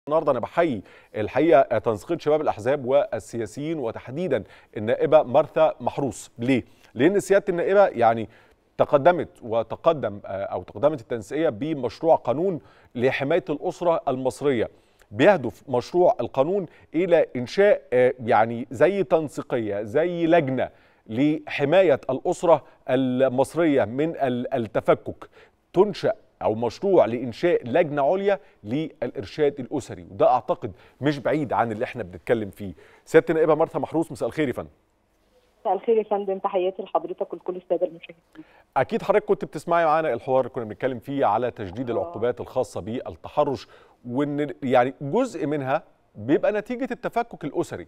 النهارده انا بحيي الحقيقه تنسيقيه شباب الاحزاب والسياسيين وتحديدا النائبه مرثا محروس ليه لان سياده النائبه يعني تقدمت وتقدم او تقدمت التنسيقيه بمشروع قانون لحمايه الاسره المصريه بيهدف مشروع القانون الى انشاء يعني زي تنسيقيه زي لجنه لحمايه الاسره المصريه من التفكك تنشا او مشروع لانشاء لجنه عليا للارشاد الاسري وده اعتقد مش بعيد عن اللي احنا بنتكلم فيه سياده النائبه مرثا محروس مساء الخير يا فندم مساء الخير يا فندم تحياتي لحضرتك ولكل الساده المشاهدين اكيد حضرتك كنت بتسمعي معانا الحوار اللي كنا بنتكلم فيه على تجديد العقوبات الخاصه بالتحرش وان يعني جزء منها بيبقى نتيجه التفكك الاسري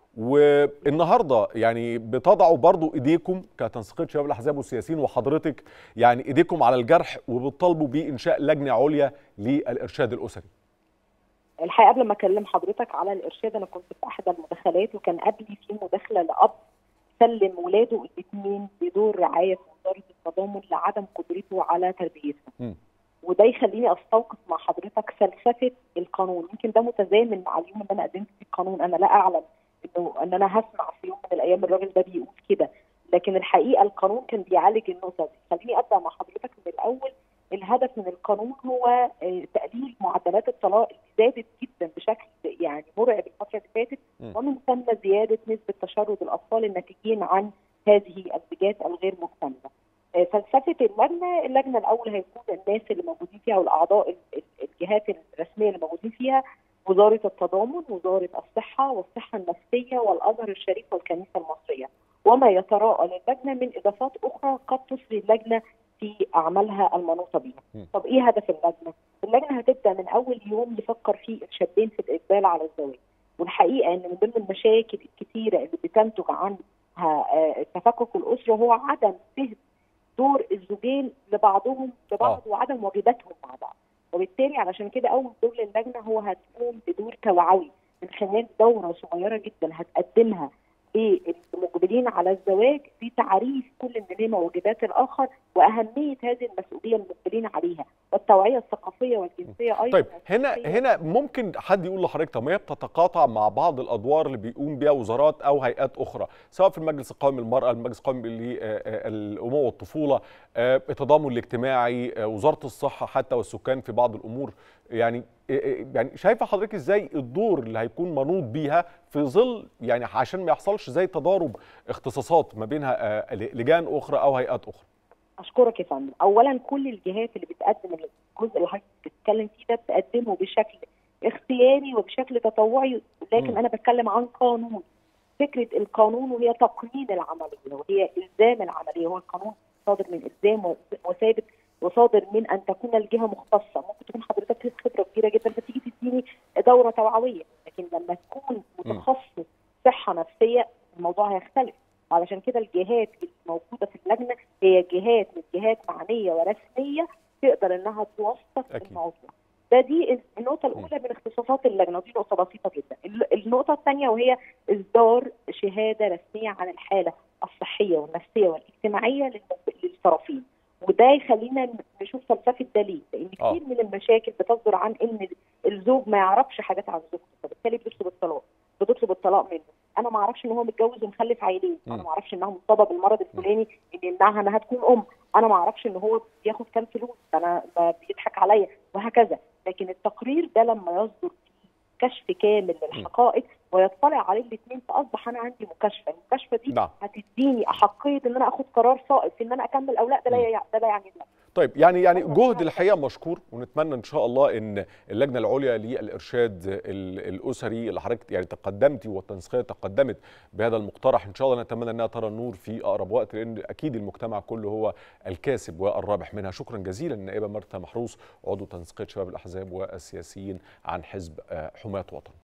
والنهارده يعني بتضعوا برضو ايديكم كتنسيقيه شباب الاحزاب والسياسيين وحضرتك يعني ايديكم على الجرح وبتطالبوا بانشاء لجنه عليا للارشاد الاسري. الحقيقه قبل ما اكلم حضرتك على الارشاد انا كنت في احدى المداخلات وكان قبلي في مداخله لاب سلم ولاده الاثنين بدور رعايه في وزاره التضامن لعدم قدرته على تربيتهم. وده يخليني استوقف مع حضرتك فلسفه القانون يمكن ده متزامن مع اليوم اللي انا قدمت فيه القانون انا لا اعلم انه ان انا هسمع في يوم من الايام الراجل ده بيقول كده لكن الحقيقه القانون كان بيعالج النقطه دي خليني ابدا مع حضرتك من الاول الهدف من القانون هو تقليل معدلات الطلاق اللي زادت جدا بشكل يعني مرعب الفتره اللي فاتت ومن ثم زياده نسبه تشرد الاطفال الناتجين عن هذه الزيجات الغير مكتمله. فلسفه اللجنه، اللجنه الاول هيكون الناس اللي موجودين فيها والاعضاء الجهات الرسميه اللي موجودين فيها وزاره التضامن، وزاره الصحه والصحه النفسيه والازهر الشريف والكنيسه المصريه، وما يتراءى للجنه من اضافات اخرى قد تسري اللجنه في اعمالها المنوطه بها. طب ايه هدف اللجنه؟ اللجنه هتبدا من اول يوم يفكر فيه الشابين في الاقبال على الزواج. والحقيقه ان من ضمن المشاكل الكثيره اللي بتنتج عنها تفكك الاسره هو عدم فهم دور الزوجين لبعضهم لبعض آه. وعدم واجباتهم مع بعض. وبالتالي علشان كده اول دور للجنه هو هتقوم بدور توعوي من خلال دوره صغيره جدا هتقدمها للمقبلين على الزواج في تعريف كل منهما واجبات الاخر واهميه هذه المسؤوليه المقبلين عليها والتوعيه الثقافيه والجنسيه ايضا طيب هنا هنا ممكن حد يقول لحضرتك طب ما هي بتتقاطع مع بعض الادوار اللي بيقوم بها وزارات او هيئات اخرى سواء في المجلس القومي للمراه المجلس القومي للامومه والطفوله التضامن الاجتماعي وزاره الصحه حتى والسكان في بعض الامور يعني يعني شايفه حضرتك ازاي الدور اللي هيكون منوط بيها في ظل يعني عشان ما يحصلش زي تضارب اختصاصات ما بينها لجان اخرى او هيئات اخرى اشكرك يا فندم اولا كل الجهات اللي بتقدم الجزء اللي حضرتك بتتكلم فيه ده بتقدمه بشكل اختياري وبشكل تطوعي لكن م. انا بتكلم عن قانون فكره القانون وهي تقنين العمليه وهي الزام العمليه هو القانون صادر من الزام وثابت وصادر من ان تكون الجهه مختصه ممكن تكون حضرتك لك خبره كبيره جدا فتيجي تديني دوره توعويه لكن لما تكون متخصص صحه نفسيه الموضوع هيختلف وعلشان كده الجهات الموجوده في اللجنه هي جهات من جهات معنيه ورسميه تقدر انها توثق الموضوع ده دي النقطة الأولى من اختصاصات اللجنة ودي نقطة بسيطة جدا. النقطة الثانية وهي إصدار شهادة رسمية عن الحالة الصحية والنفسية والاجتماعية للطرفين. وده يخلينا نشوف فلسفه ده ليه؟ لان كتير أوه. من المشاكل بتصدر عن ان الزوج ما يعرفش حاجات عن زوجته فبالتالي بيطلب الطلاق بتطلب الطلاق منه انا ما اعرفش ان هو متجوز ومخلف عيلين انا ما اعرفش انها مصابه بالمرض الفلاني ان يمنعها انها تكون ام انا ما اعرفش ان هو بياخد كام فلوس انا بيضحك عليا وهكذا لكن التقرير ده لما يصدر كشف كامل للحقائق ويطلع عليه الاثنين فاصبح انا عندي مكاشفه، المكاشفه دي نعم. هتديني احقيه ان انا اخد قرار صائب في ان انا اكمل او لا ده لا ده لا يعني لا. طيب يعني يعني جهد الحقيقه مشكور ونتمنى ان شاء الله ان اللجنه العليا للارشاد الاسري اللي حضرتك يعني تقدمتي والتنسيقيه تقدمت بهذا المقترح ان شاء الله نتمنى انها ترى النور في اقرب وقت لان اكيد المجتمع كله هو الكاسب والرابح منها شكرا جزيلا النائبه مرثا محروس عضو تنسيقيه شباب الاحزاب والسياسيين عن حزب حماه وطن